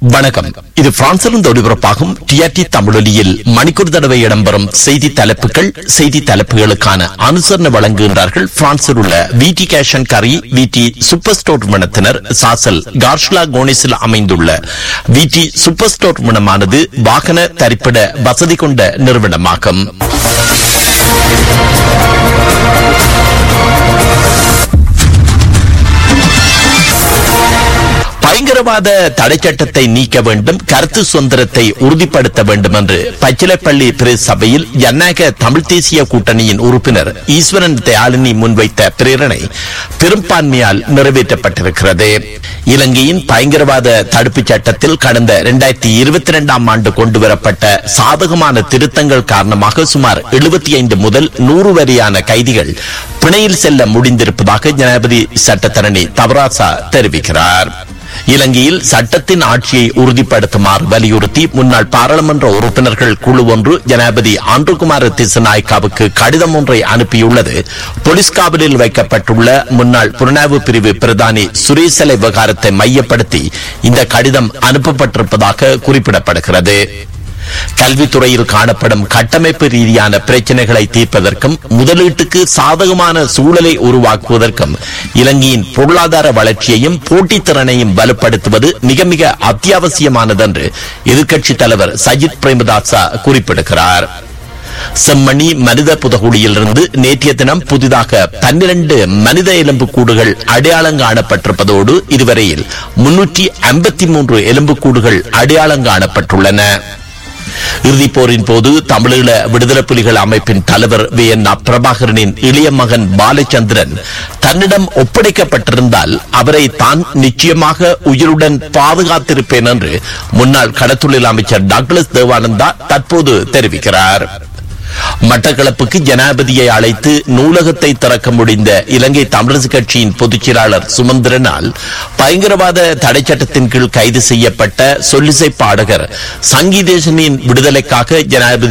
வணக்கம் இது பிரான்சிலிருந்து ஒளிபரப்பாகும் டிஆர்டி தமிழொலியில் மணிக்கூர் தடவை இடம்பெறும் செய்தி தலைப்புகள் செய்தி தலைப்புகளுக்கான அனுசரணை வழங்குகின்றார்கள் பிரான்சில் உள்ள விடி கேஷன் கரி விடி சூப்பர் ஸ்டோர் நிறுவனத்தினர் சாசல் கார்ஷ்லா கோனிஸில் அமைந்துள்ள விடி சூப்பர் ஸ்டோர் நிறுவனமானது வாகன தரிப்பிட வசதி கொண்ட நிறுவனமாகும் பயங்கரவாத தடை சட்டத்தை நீக்க வேண்டும் கருத்து சுதந்திரத்தை உறுதிப்படுத்த வேண்டும் என்று பச்சிலைப்பள்ளி பிரதேச சபையில் ஜனநாயக தமிழ் தேசிய கூட்டணியின் உறுப்பினர் ஈஸ்வரன் தயாளினி முன்வைத்த பிரேரணை பெரும்பான்மையால் நிறைவேற்றப்பட்டிருக்கிறது இலங்கையின் பயங்கரவாத தடுப்புச் சட்டத்தில் கடந்த இரண்டாயிரத்தி இருபத்தி இரண்டாம் ஆண்டு கொண்டுவரப்பட்ட சாதகமான திருத்தங்கள் காரணமாக சுமார் எழுபத்தி ஐந்து முதல் நூறு வரையான கைதிகள் பிணையில் செல்ல முடிந்திருப்பதாக ஜனாதிபதி சட்டத்தரணி தவராசா தெரிவிக்கிறார் இலங்கையில் சட்டத்தின் ஆட்சியை உறுதிப்படுத்துமாறு வலியுறுத்தி முன்னாள் பாராளுமன்ற உறுப்பினர்கள் குழு ஒன்று ஜனாதிபதி ஆண்டுகுமார திசநாயக்காவுக்கு கடிதம் ஒன்றை அனுப்பியுள்ளது போலீஸ் காவலில் வைக்கப்பட்டுள்ள முன்னாள் புலனாய்வு பிரிவு பிரதானி சுரேசலை விவகாரத்தை மையப்படுத்தி இந்த கடிதம் அனுப்பப்பட்டிருப்பதாக குறிப்பிடப்படுகிறது கல்வித்துறையில் காணப்படும் கட்டமைப்பு ரீதியான பிரச்சனைகளை தீர்ப்பதற்கும் முதலீட்டுக்கு சாதகமான சூழலை உருவாக்குவதற்கும் இலங்கையின் பொருளாதார வளர்ச்சியையும் போட்டித்திறனையும் வலுப்படுத்துவது மிக மிக அத்தியாவசியமானது என்று எதிர்க்கட்சித் தலைவர் சஜித் பிரேமதாசா குறிப்பிடுகிறார் செம்மணி மனித புதகுழியிலிருந்து நேற்றைய தினம் புதிதாக பன்னிரண்டு மனித எலும்புக்கூடுகள் அடையாளம் காணப்பட்டிருப்பதோடு இதுவரையில் முன்னூற்றி ஐம்பத்தி மூன்று எலும்புக்கூடுகள் அடையாளம் காணப்பட்டுள்ளன இறுதிப் போரின் போது தமிழீழ விடுதலை புலிகள் அமைப்பின் தலைவர் வி என் பிரபாகரனின் இளைய மகன் பாலச்சந்திரன் தன்னிடம் ஒப்படைக்கப்பட்டிருந்தால் அவரை தான் நிச்சயமாக உயிருடன் பாதுகாத்திருப்பேன் என்று முன்னாள் கடத்தொழில் அமைச்சர் டாக்டர்ஸ் தேவானந்தா தற்போது தெரிவிக்கிறார் மட்டக்களப்புக்கு ஜனாதிபதியை அழைத்து நூலகத்தை திறக்க முடிந்த இலங்கை தமிழரசு கட்சியின் பொதுச் செயலாளர் சுமந்திரனால் பயங்கரவாத தடை சட்டத்தின் கீழ் கைது செய்யப்பட்ட சொல்லிசை பாடகர் சங்கீதேசனின் விடுதலைக்காக ஜனாதிபதி